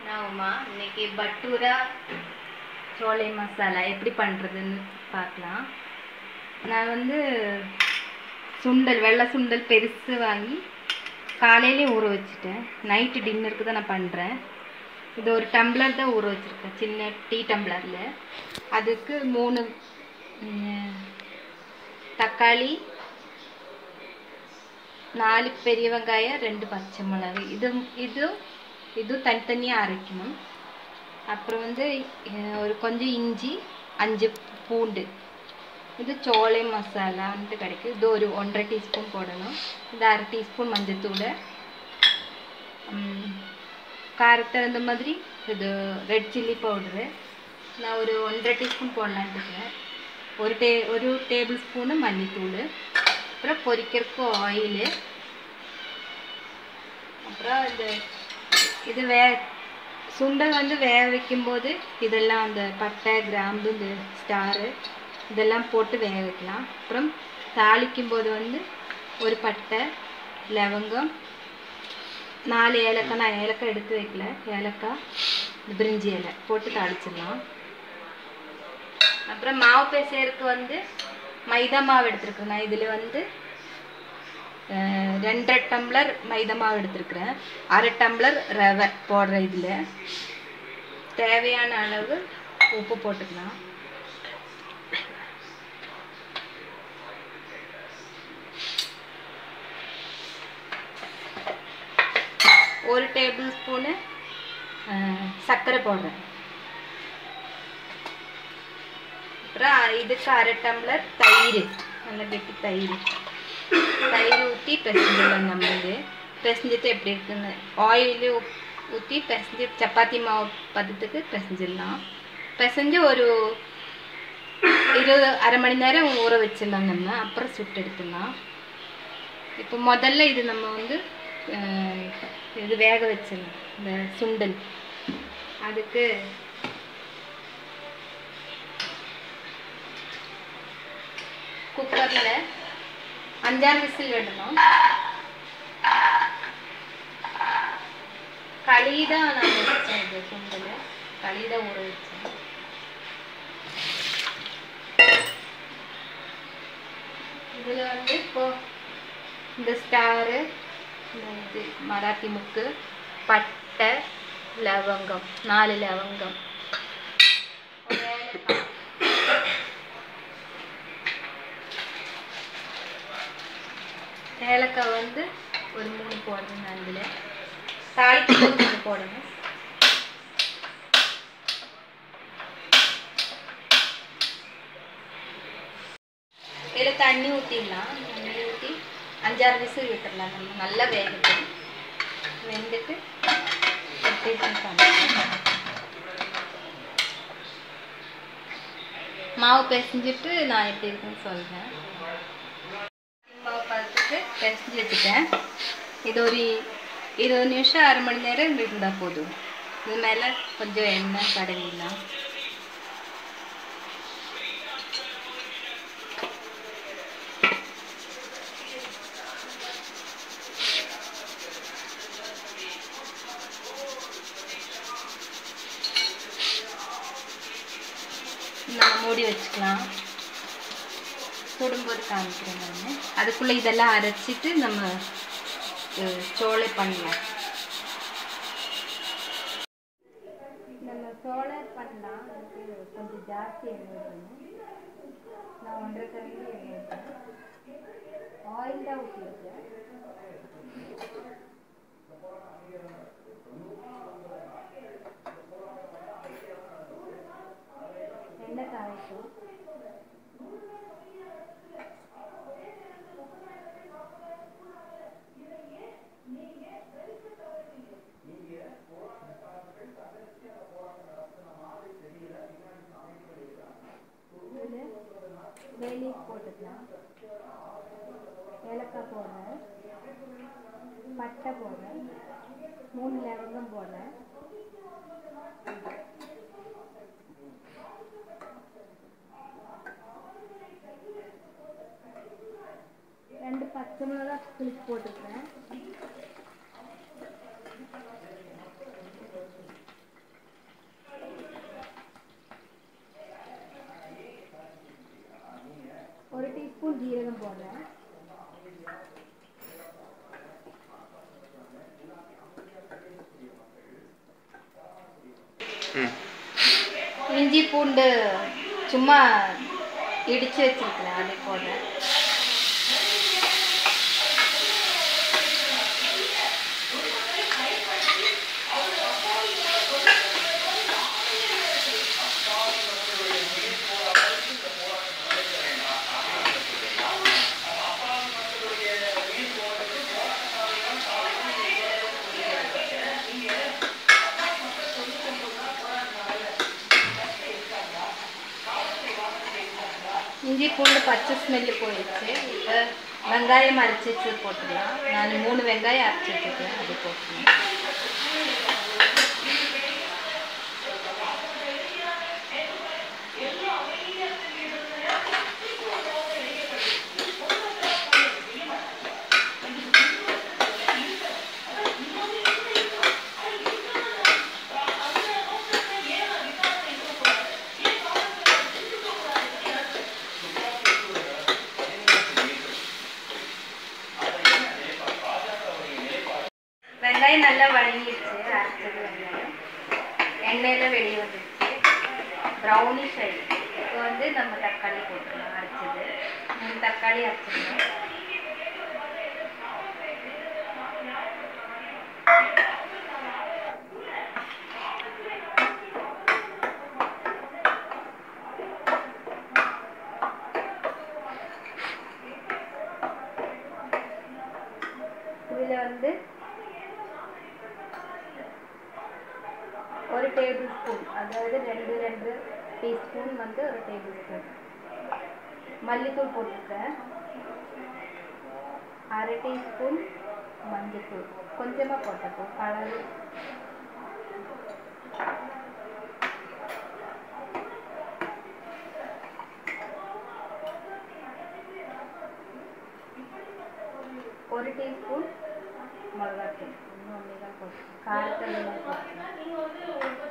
நான் உமா இன்னைக்கு பட்டூரா சோலை மசாலா எப்படி பண்ணுறதுன்னு பார்க்கலாம் நான் வந்து சுண்டல் வெள்ளை சுண்டல் பெருசு வாங்கி காலையிலே ஊற வச்சுட்டேன் நைட்டு டின்னருக்கு தான் நான் பண்ணுறேன் இது ஒரு டம்ளர் தான் ஊற வச்சுருக்கேன் சின்ன டீ டம்ளரில் அதுக்கு மூணு ம், தக்காளி நாலு பெரிய வெங்காயம் ரெண்டு பச்சை மிளகு இது இது இது தனித்தனியாக அரைக்கணும் அப்புறம் வந்து அஹ், ஒரு கொஞ்சம் இஞ்சி அஞ்சு பூண்டு இது சோளை மசாலான்ட்டு கிடைக்கும் இது ஒரு ஒன்றரை டீஸ்பூன் போடணும் இது அரை டீஸ்பூன் மஞ்சத்தூள் ம், காரத்துக்கு தகுந்த மாதிரி இது ரெட் சில்லி பவுடரு நான் ஒரு ஒன்றரை டீஸ்பூன் போடலான்ட்டு இருக்கேன் ஒரு டே ஒரு டேபிள் ஸ்பூனு மல்லித்தூள் அப்புறம் பொரிக்கிறதுக்கு ஆயிலு அப்புறம் இந்த இது வே சுண்டல் வந்து வேக வைக்கும்போது இதெல்லாம் அந்த பட்டை கிராம்பு இந்த ஸ்டாரு இதெல்லாம் போட்டு வேக வைக்கலாம் அப்புறம் தாளிக்கும் போது வந்து ஒரு பட்டை லவங்கம் நாலு ஏலக்காய் நான் ஏலக்காய் எடுத்து வைக்கல ஏலக்காய் இந்த பிரிஞ்சி இலை போட்டு தாளிச்சிடலாம் அப்புறம் மாவு பேசையருக்கு வந்து மைதா மாவு எடுத்துருக்கேன் நான் இதில் வந்து அஹ், ரெண்டரை டம்ளர் மைதா மாவு எடுத்துருக்குறேன் அரை டம்ளர் ரவை போடுற இதில் தேவையான அளவு உப்பு போட்டுக்கலாம் ஒரு டேபிள் ஸ்பூனு சர்க்கரை போடுறேன் அப்புறம் இதுக்கு அரை டம்ளர் தயிர் நல்ல கெட்டி தயிர் தயிர் ஊற்றி பிசைஞ்சிடலாம் நம்ம இது பிசைஞ்சிட்டு எப்படி இருக்குன்னு ஆயில் ஊற்றி பிசைஞ்சு சப்பாத்தி மாவு பதத்துக்கு பிசைஞ்சிடலாம் பிசைஞ்சு ஒரு இருபது அரை மணி நேரம் ஊற வச்சிடலாம் நம்ம அப்புறம் சுட்டு எடுத்துடலாம் இப்போ முதல்ல இது நம்ம வந்து அஹ், இது வேக வச்சிடலாம் இந்த சுண்டல் அதுக்கு குக்கரில் அஞ்சாறு விசில் விடணும் களி தான் நான் வச்சேன் இது சுண்டல் களி தான் ஊற வச்சேன் இதில் வந்து இப்போ இந்த ஸ்டாரு இந்த இது மராத்தி முக்கு பட்டை லவங்கம் நாலு லவங்கம் ஒரு ஏலக்காய் ஏலக்காய் வந்து ஒரு மூணு போடணும் நான் இதில் தாளிக்கும் போது கொஞ்சம் போடணும் இதில் தண்ணி ஊற்றிடலாம் தண்ணி ஊற்றி அஞ்சாறு விசில் விட்டுடலாம் நம்ம நல்லா வேகட்டும் வெந்துட்டு எப்படி இருக்குன்னு காமிக்கிறேன். மாவு பிசைஞ்சிட்டு நான் எப்படி இருக்குன்னு சொல்கிறேன் மாவு பதத்துக்கு பிசைஞ்சு வச்சுட்டேன் இது ஒரு இருபது நிமிஷம் அரை மணி நேரம் இருந்தால் போதும் இது மேலே கொஞ்சம் எண்ணெய் தடவிடலாம் நம்ம மூடி வச்சுக்கலாம் சுடும்போது காமிக்கிறேன் நான் அதுக்குள்ளே இதெல்லாம் அரைச்சிட்டு நம்ம அஹ், சோளை பண்ணலாம் நம்ம சோளை பண்ணலாம் அதுக்கு கொஞ்சம் ஜாஸ்தி எண்ணெய் ஊற்றணும் நான் ஒன்றரை கரண்டி எண்ணெய் ஊற்றுறேன் ஆயில் தான் ஊற்றிருக்கேன் எண்ணெய் காய்க்கும் இதில் வேலி போட்டுக்கலாம் ஏலக்காய் போடுறேன் பட்டை போடுறேன் மூணு லவங்கம் போடுறேன் ரெண்டு பச்சை மிளகா கிளிப் போட்டிருக்கேன் போடுறேன் ம் இஞ்சி பூண்டு சும்மா இடிச்சு வச்சிருக்கிறேன் அது போடுறேன் இஞ்சி பூண்டு பச்சை ஸ்மெல்லு போயிடுச்சு இப்போ வெங்காயம் அரைச்சி வச்சு போட்டுடலாம் நான் மூணு வெங்காயம் அரைச்சி வச்சுருக்கேன் அது போட்டுக்கலாம் வெங்காயம் நல்லா வதங்கிடுச்சு அரைச்சது வெங்காயம் எண்ணெயில் வெளியே வந்துடுச்சு ப்ரௌனிஷ் ஆயிடுச்சு இப்போ வந்து நம்ம தக்காளி போட்டுக்கலாம் அரைச்சது மூணு தக்காளி அரைச்சிடணும் இதில் வந்து ஒரு டேபிள் ஸ்பூன் அதாவது ரெண்டு ரெண்டு டீஸ்பூன் வந்து ஒரு டேபிள் ஸ்பூன் மல்லித்தூள் போட்டிருக்கேன் அரை டீஸ்பூன் மஞ்சத்தூள் கொஞ்சமாக போட்டப்போ கலர் ஒரு டீஸ்பூன் மிளகாத்தூள் இன்னும் ஒன்றே தான் போட்டு காரத்தூள் போட்டு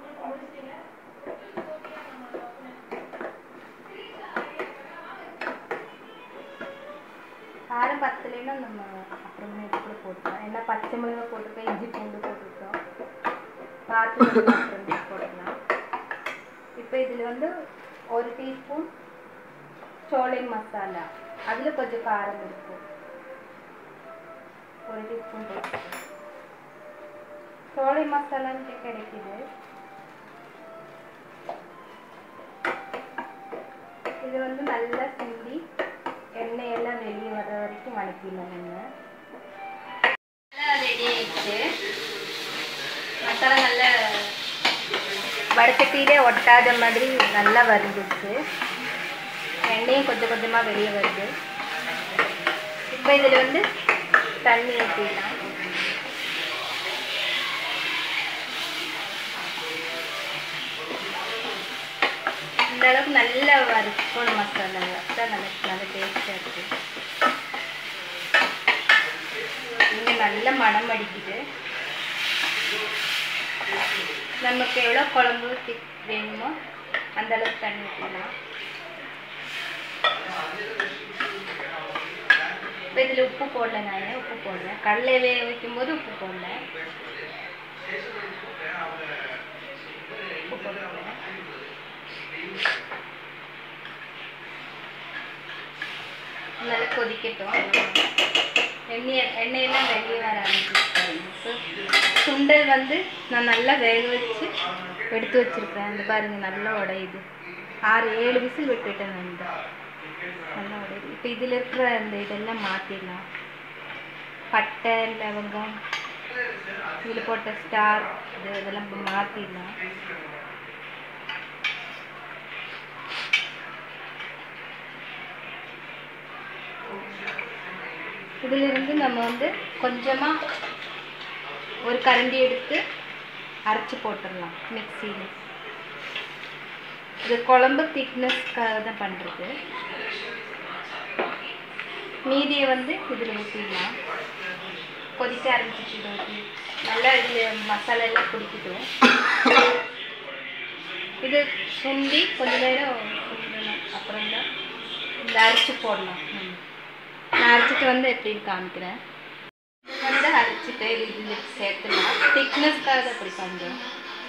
காரம் பத்தலைன்னா நம்ம அப்புறமே கூட போட்டுக்கலாம் ஏன்னா பச்சை மிளகாய் போட்டிருக்கோம் இஞ்சி பூண்டு போட்டிருக்கோம் பார்த்து நம்ம அப்புறமே போட்டுக்கலாம் இப்போ இதில் வந்து ஒரு டீஸ்பூன் சோளை மசாலா அதில் கொஞ்சம் காரம் இருக்கும் ஒரு டீஸ்பூன் போட்டுக்கலாம் சோளை மசாலான்னு கிடைக்குது இது வந்து நல்லா சிந்தி எண்ணெய் எல்லாம் வெளியே வர வரைக்கும் வணக்கிடலாம் நம்ம நல்லா ரெடி ஆயிடுச்சு மசாலா நல்லா வடச்சட்டியிலே ஒட்டாத மாதிரி நல்லா வருந்துச்சு எண்ணெயும் கொஞ்சம் கொஞ்சமாக வெளியே வருது இப்போ இதில் வந்து தண்ணி ஊற்றிடலாம் இந்த அளவுக்கு நல்லா வறுக்கணும் மசாலா தான் நல்லா நல்ல டேஸ்டாக இருக்குது இங்கே நல்ல மணம் அடிக்குது நமக்கு எவ்வளோ குழம்பு திக் வேணுமோ அந்த அளவுக்கு தண்ணி ஊற்றலாம் இப்போ இதில் உப்பு போடல நான் உப்பு போடுறேன் கடலை வேக வைக்கும்போது உப்பு போடல உப்பு போட்டுக்கிறேன் நல்லா கொதிக்கட்டும் எண்ணெய் எண்ணெயெல்லாம் வெளியே வர ஆரம்பிச்சு சுண்டல் வந்து நான் நல்லா வேக வச்சு எடுத்து வச்சிருக்கேன் இந்த பாருங்க நல்லா உடையுது ஆறு ஏழு விசில் விட்டுட்டேன் நான் இந்த நல்லா உடையுது இப்போ இதில் இருக்கிற இந்த இதெல்லாம் மாற்றிடலாம் பட்டை லவங்கம் இதில் போட்ட ஸ்டார் இது இதெல்லாம் மாற்றிடலாம் இதிலிருந்து நம்ம வந்து கொஞ்சமாக ஒரு கரண்டி எடுத்து அரைச்சி போட்டுடலாம் மிக்சியில் இது குழம்பு திக்னஸ்க்காக தான் பண்ணுறது மீதியை வந்து இதில் ஊற்றிடலாம் கொதிக்க ஆரம்பிச்சிச்சு இதை ஊற்றி நல்லா இதில் மசாலா எல்லாம் பிடிக்கட்டும் இது சுண்டி கொஞ்ச நேரம் சுண்டணும் அப்புறம் தான் இந்த அரைச்சி போடலாம் ம். நான் அரைச்சிட்டு வந்து எப்படின்னு காமிக்கிறேன் இது வந்து அரைச்சிட்டு இது இதில் சேர்த்துலாம் திக்னஸ்க்காக அப்படி பண்ணுறோம்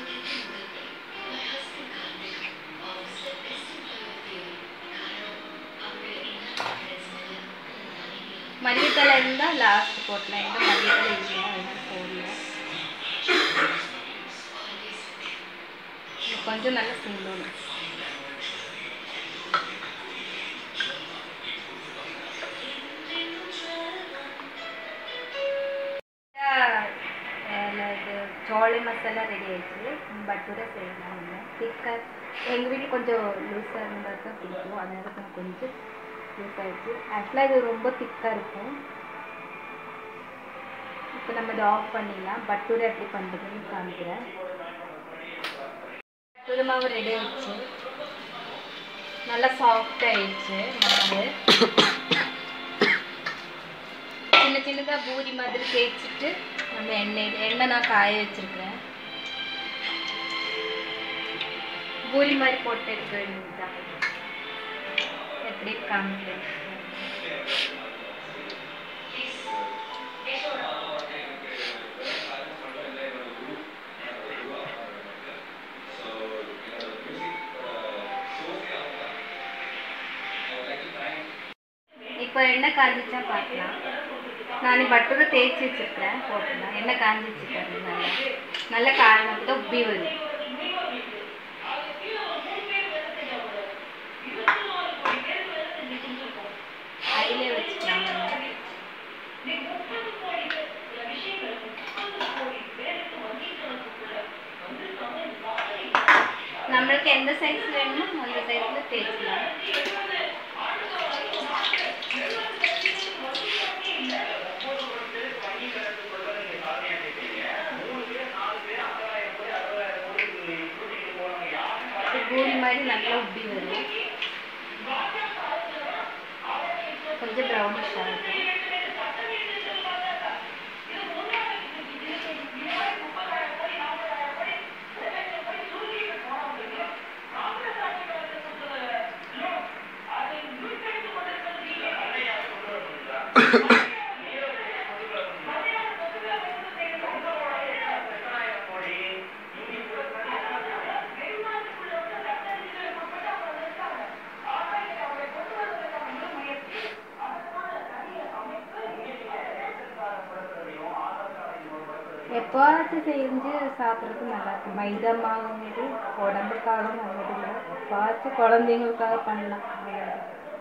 மல்லித்தலை இருந்தால் லாஸ்ட் போட்டலாம் எங்க மல்லித்தலை இல்லை அதனால போடல இது கொஞ்சம் நல்லா சிந்தணும் இது சோளை மசாலா ரெடி ஆயிடுச்சு பட்டூரை செய்யலாம் இல்லை திக்காக எங்கள் வீட்டில் கொஞ்சம் லூஸாக இருந்தால் தான் பிடிக்கும் அதனால நான் கொஞ்சம் லூஸ் ஆயிடுச்சு ஆக்சுவலாக இது ரொம்ப திக்காக இருக்கும் இப்போ நம்ம இதை ஆஃப் பண்ணிடலாம் பட்டூரை எப்படி பண்ணுறதுன்னு காமிக்கிறேன் பட்டூரை மாவு ரெடி ஆயிடுச்சு நல்லா சாஃப்ட் ஆயிடுச்சு மாவு சின்ன சின்னதாக பூரி மாதிரி தேய்ச்சிட்டு நம்ம எண்ணெய் எண்ணெய் நான் காய வச்சிருக்கிறேன் பூரி மாதிரி போட்டு எடுக்க வேண்டியதுதான் எப்படி காமிக்கிறேன் இப்போ எண்ணெய் காஞ்சிச்சா பார்க்கலாம் நான் பட்டூரை தேய்ச்சி வச்சிருக்கிறேன் போட்டுலாம் எண்ணெய் காஞ்சி வச்சுருக்கேன் நல்லா நல்ல காரணம் தான் உப்பி வருது அதிலே வச்சுக்கலாம் நம்ம. நம்மளுக்கு எந்த சைஸ் வேணுமோ அந்த சைஸில் தேய்ச்சிக்கலாம் இது பூரி மாதிரி நல்லா உப்பி வரும் கொஞ்சம் ப்ரௌனிஷாக இருக்கும் எப்போவாச்சும் செஞ்சு சாப்பிட்றதுக்கு நல்லா இருக்கும் மைதா மாவுங்கிறது உடம்புக்காக நல்லதில்லை எப்போவாச்சும் குழந்தைங்களுக்காக பண்ணலாம் அவ்வளவுதான்.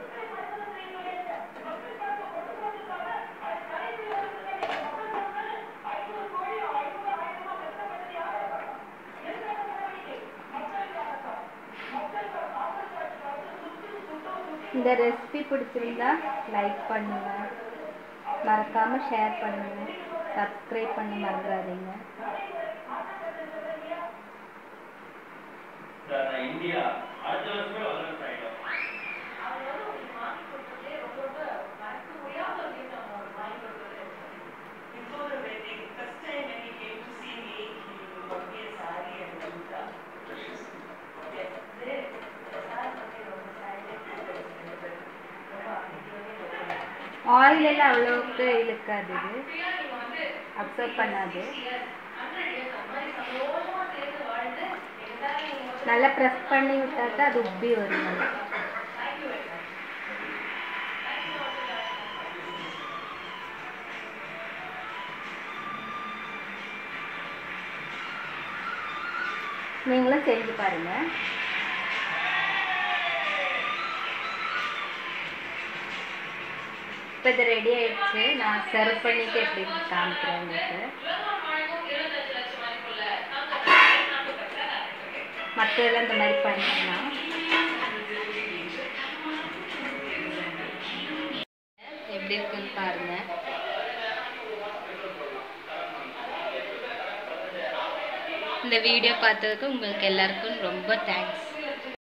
இந்த ரெசிபி பிடிச்சிருந்தா லைக் பண்ணுங்க மறக்காம ஷேர் பண்ணுங்க சப்ஸ்கிரைப் பண்ண மறந்துடாதீங்க இந்தியா அடுத்த வருஷமே வல்லரசு ஆயிடும் Before the wedding, first time when he came to see me, he bought me a sari and a kurta. Yes, there, the sari பத்தி ரொம்ப silent ரொம்ப ஆயில் எல்லாம் அவ்வளோக்கு இழுக்காது இது அப்சர்வ் பண்ணாது நல்லா ப்ரெஸ் பண்ணி விட்டாக்கா அது உப்பி வரும் நல்லா நீங்களும் செஞ்சு பாருங்க இப்போ இது ரெடி ஆயிடுச்சு நான் சர்வ் பண்ணிட்டு எப்படி காமிக்கிறேன் உங்களுக்கு மற்றதெல்லாம் இந்த மாதிரி பண்ணிடலாம் எப்படி இருக்குன்னு பாருங்க இந்த வீடியோ பார்த்ததுக்கு உங்களுக்கு எல்லாருக்கும் ரொம்ப தேங்க்ஸ்